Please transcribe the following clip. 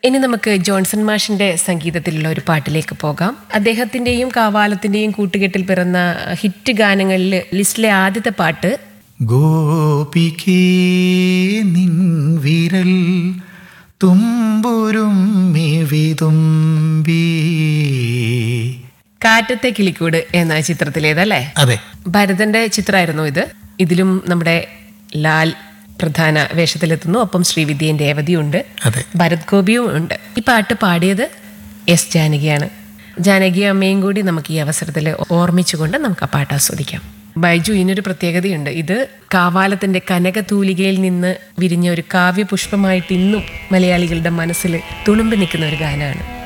ഇനി നമുക്ക് ജോൺസൺ മാഷിന്റെ സംഗീതത്തിലുള്ള ഒരു പാട്ടിലേക്ക് പോകാം അദ്ദേഹത്തിന്റെയും കാവാലത്തിന്റെയും കൂട്ടുകെട്ടിൽ പിറന്ന ഹിറ്റ് ഗാനങ്ങളിൽ ലിസ്റ്റിലെ ആദ്യത്തെ പാട്ട് ഗോപികേ നിൻ വിരൽ തുമ്പുരും മിവിതുമ്പി കാറ്റത്തെ കിളിക്കൂട് എന്ന ചിത്രത്തിലേതല്ലേ അതെ ഭരതന്റെ ചിത്രമായിരുന്നു ഇത് ഇതിലും നമ്മുടെ ലാൽ പ്രധാന വേഷത്തിലെത്തുന്നു ഒപ്പം ശ്രീവിദ്യയും രേവതിയുണ്ട് അതെ ഭരത് ഗോപിയും ഉണ്ട് ഈ പാട്ട് പാടിയത് എസ് ജാനകിയാണ് ജാനകി അമ്മയും കൂടി നമുക്ക് ഈ അവസരത്തിൽ ഓർമ്മിച്ചുകൊണ്ട് നമുക്ക് ആ പാട്ട് ആസ്വദിക്കാം ബൈജു ഇതിനൊരു പ്രത്യേകതയുണ്ട് ഇത് കാവാലത്തിന്റെ കനകതൂലികയിൽ നിന്ന് വിരിഞ്ഞ ഒരു കാവ്യപുഷ്പമായിട്ട് ഇന്നും മലയാളികളുടെ മനസ്സിൽ തുളുമ്പി നിൽക്കുന്ന ഒരു ഗാനമാണ്